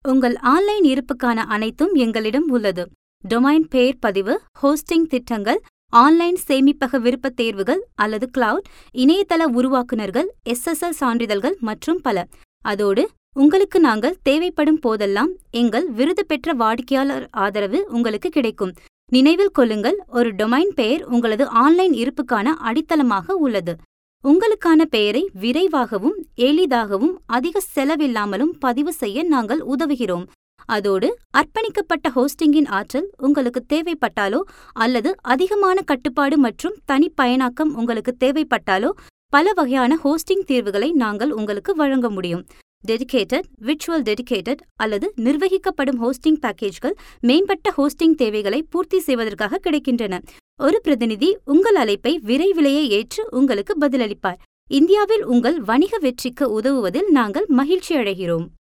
உங்கள் ஆன்லைன் இருப்புக்கான அனைத்தும் எங்களிடம் உள்ளது டொமைன் பெயர் பதிவு ஹோஸ்டிங் திட்டங்கள் ஆன்லைன் சேமிப்பக விருப்பத் தேர்வுகள் அல்லது கிளவுட் இணையதள உருவாக்குநர்கள் எஸ்எஸ்எல் சான்றிதழ்கள் மற்றும் பல அதோடு உங்களுக்கு நாங்கள் தேவைப்படும் போதெல்லாம் எங்கள் விருது பெற்ற வாடிக்கையாளர் ஆதரவு உங்களுக்கு கிடைக்கும் நினைவில் கொள்ளுங்கள் ஒரு டொமைன் பெயர் உங்களது ஆன்லைன் இருப்புக்கான அடித்தளமாக உள்ளது உங்களுக்கான பெயரை விரைவாகவும் எளிதாகவும் அதிக செலவில்லாமலும் பதிவு செய்ய நாங்கள் உதவுகிறோம் அதோடு அர்ப்பணிக்கப்பட்ட ஹோஸ்டிங்கின் ஆற்றல் உங்களுக்கு தேவைப்பட்டாலோ அல்லது அதிகமான கட்டுப்பாடு மற்றும் தனிப்பயனாக்கம் உங்களுக்கு தேவைப்பட்டாலோ பல வகையான ஹோஸ்டிங் தீர்வுகளை நாங்கள் உங்களுக்கு வழங்க முடியும் டெடிகேட்டட் விர்ச்சுவல் டெடிகேட்டட் அல்லது நிர்வகிக்கப்படும் ஹோஸ்டிங் பேக்கேஜ்கள் மேம்பட்ட ஹோஸ்டிங் தேவைகளை பூர்த்தி செய்வதற்காக கிடைக்கின்றன ஒரு பிரதிநிதி உங்கள் அழைப்பை விரைவிலேயே ஏற்று உங்களுக்கு பதிலளிப்பார் இந்தியாவில் உங்கள் வணிக வெற்றிக்கு உதவுவதில் நாங்கள் மகிழ்ச்சி அடைகிறோம்